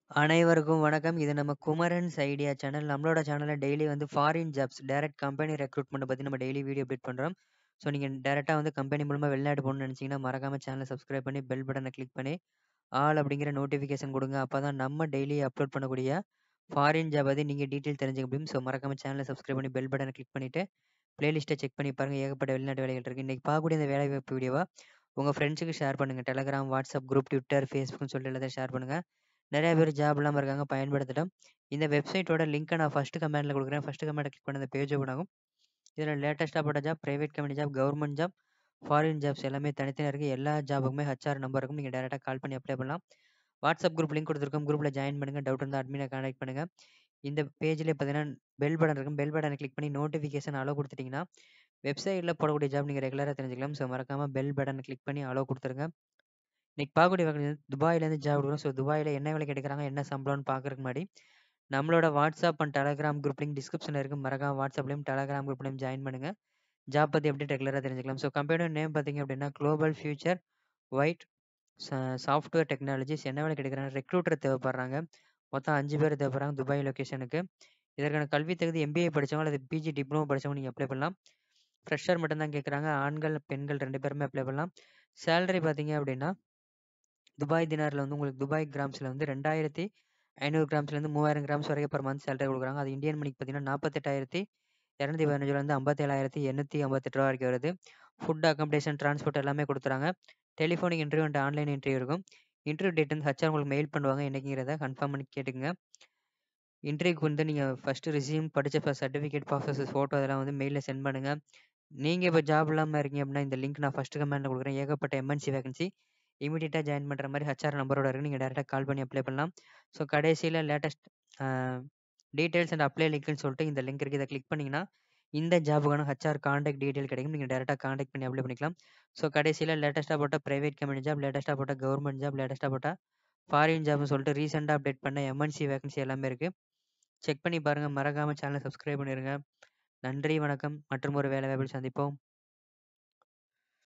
அனைவருக்கும் வணக்கம். இது நம்ம குமரன்ஸ் ஐடியா சேனல். நம்மளோட சேனல்ல டெய்லி வந்து ஃபாரின் ஜாப்ஸ், டைரக்ட் கம்பெனி ரெக்ரூட்மெண்ட்ட பத்தி நம்ம டெய்லி வீடியோ அப்டேட் பண்றோம். ஸோ நீங்க டைரக்ட்டா வந்து கம்பெனி மூலமா வெளிநாடு போணும்னு நெனச்சீங்கன்னா, மறக்காம சேனல சப்ஸ்கிரைப் பண்ணி, பெல் பட்டன கிளிக் பண்ணி, ஆல் அப்படிங்கிற நோட்டிஃபிகேஷன் குடுங்க. அப்பதான் நம்ம டெய்லி அப்லோட் பண்ணக்கூடிய ஃபாரின் ஜாப் பத்தி நீங்க டீட்டெயில் தெரிஞ்சுக்க முடியும். ஸோ மறக்காம சேனல சப்ஸ்கிரைப் பண்ணி, பெல் பட்டன கிளிக் பண்ணிட்டு, பிளேலிஸ்ட்ட செக் பண்ணி பாருங்க. ஏகப்பட்ட வெளிநாட்டு வேலைகள் இருக்கு. இன்னைக்கு பார்க்கக்கூடிய இந்த வேலைவாய்ப்பு வீடியோவ உங்க ஃப்ரெண்ட்ஸுக்கு ஷேர் பண்ணுங்க. Telegram, WhatsApp குரூப், Twitter, Facebookன்னு சொல்லிட்டு எல்லாத்தையும் ஷேர் பண்ணுங்க. நெறைய பேர் ஜாப் இல்லாம இருக்காங்க. பயன்படுத்தட்டும். இந்த வெப்சைட்டோட லிங்க்க நான் ஃபர்ஸ்ட் கமெண்ட்ல குடுக்குறேன். ஃபர்ஸ்ட் கமெண்ட்ட கிளிக் பண்ணா இந்த பேஜ் ஓப்பன் ஆகும். இதுல லேட்டஸ்ட்டா போட்ட job, private company job, government job, foreign jobs எல்லாமே தனித்தனியா இருக்கு. எல்லா ஜாபுக்குமே ஹெச்ஆர் நம்பர் இருக்கும். நீங்க டைரக்ட்டா கால் பண்ணி அப்ளை பண்ணலாம். WhatsApp குரூப் லிங்க் குடுத்துருக்கோம். குரூப்ல ஜாயின் பண்ணுங்க. டவுட் இருந்தா அட்மின கான்டாக்ட் பண்ணுங்க. இந்த பேஜ்லயே பார்த்தீங்கன்னா, பெல் பட்டன் இருக்கும். பெல் பட்டன கிளிக் பண்ணி நோட்டிஃபிகேஷன் அலோ குடுத்துட்டீங்கன்னா, வெப்சைட்ல போடக்கூடிய ஜாப் நீங்க ரெகுலரா தெரிஞ்சுக்கலாம். ஸோ மறக்காம பெல் பட்டன கிளிக் பண்ணி அலோ குடுத்துருங்க. இன்னைக்கு பார்க்கக்கூடிய வேலை துபாய்லேருந்து ஜாப் வரும். ஸோ துபாயில என்ன வேலைக்கு எடுக்குறாங்க, என்ன சம்பளம்னு பார்க்கறதுக்கு முன்னாடி, நம்மளோட WhatsApp and Telegram group link டிஸ்கிரிப்ஷன்ல இருக்கு. மறக்காம WhatsAppலயும், Telegram குரூப்லயும் ஜாயின் பண்ணுங்க. ஜாப் பத்தி அப்டேட் ரெகுலரா தெரிஞ்சுக்கலாம். ஸோ கம்பெனியோட நேம் பார்த்தீங்க அப்படின்னா, குளோபல் ஃபியூச்சர் ஒயிட் ச சாஃப்ட்வேர் டெக்னாலஜிஸ் என்ன வேலைக்கு எடுக்குறாங்க, ரெக்ரூட்டர் தேவைப்படுறாங்க. மொத்தம் 5 பேர் தேவைப்படுறாங்க துபாய் லொகேஷனுக்கு. இதற்கான கல்வி தகுதி எம்பிஏ படிச்சவங்க அல்லது பிஜி டிப்ளமோ படிச்சவங்க நீங்க அப்ளை பண்ணலாம். ஃப்ரெஷர் மட்டும் தான் கேட்குறாங்க. ஆண்கள், பெண்கள் 2 பேருமே அப்ளை பண்ணலாம். சேலரி பார்த்தீங்க அப்படின்னா, துபாய் தினார்ல வந்து உங்களுக்கு துபாய் கிராம்ஸ்ல வந்து 2500 கிராம்ஸ்லேருந்து 3000 கிராம்ஸ் வரைக்கும் பெர் மந்த் சேலரி குடுக்குறாங்க. அது இந்தியன் மணிக்கு பார்த்தீங்கன்னா, 48,215 57,858 ரூவா வரைக்கும் வருது. ஃபுட், அக்காமடேஷன், டிரான்ஸ்போர்ட் எல்லாமே குடுத்துறாங்க. Telephonic interview and online interview இருக்கும். இன்டர்வியூ டேட் வந்து ஹெச்ஆர் உங்களுக்கு மெயில் பண்ணுவாங்க. என்னைக்குங்கிறத கன்ஃபார்ம் பண்ணி கேட்டுக்கங்க. இன்டர்வியூக்கு வந்து நீங்க ஃபர்ஸ்ட் ரெஸ்யூம், படிச்ச ஃப சர்டிஃபிகேட், பாஸ்போர்ட் ஃபோட்டோ இதெல்லாம் வந்து மெயில்ல சென்ட் பண்ணுங்க. நீங்க இப்ப ஜாப் இல்லாம இருக்கீங்க அப்படின்னா, இந்த லிங்க் நான் ஃபர்ஸ்ட் கமெண்ட்ல குடுக்குறேன். ஏகப்பட்ட எம்என்சி வேகன்சி இமிடியேட்டா ஜாயின் பண்ற மாரி ஹெச்ஆர் நம்பரோட இருக்கு. நீங்க டைரக்ட்டா கால் பண்ணி அப்ளை பண்ணலாம். ஸோ கடைசியில லேட்டஸ்ட் அ டீட்டெயில்ஸ் அண்ட் அப்ளை லிங்க்ன்னு சொல்லிட்டு இந்த லிங்க் இருக்கு. இத கிளிக் பண்ணீங்கன்னா, இந்த ஜாப்க்கான ஹெச்ஆர் கான்டாக்ட் டீட்டெயில் கிடைக்கும். நீங்க டைரக்ட்டா கான்டாக்ட் பண்ணி அப்ளை பண்ணிக்கலாம். ஸோ கடைசியில லேட்டஸ்ட்டா போட்ட பிரைவேட் கம்பெனி ஜாப், லேட்டஸ்ட்டா போட்ட கவர்ன்மென்ட் ஜாப், லேட்டஸ்ட்டா போட்ட ஃபாரின் ஜாப்னு சொல்லிட்டு ரீசென்ட்டா அப்டேட் பண்ண எம்என்சி வேகன்சி எல்லாமே இருக்கு. செக் பண்ணி பாருங்க. மறக்காம சேனல சப்ஸ்கிரைப் பண்ணிருங்க. நன்றி, வணக்கம். மற்றும் ஒரு வேலைவாய்ப்பில் சந்திப்போம்.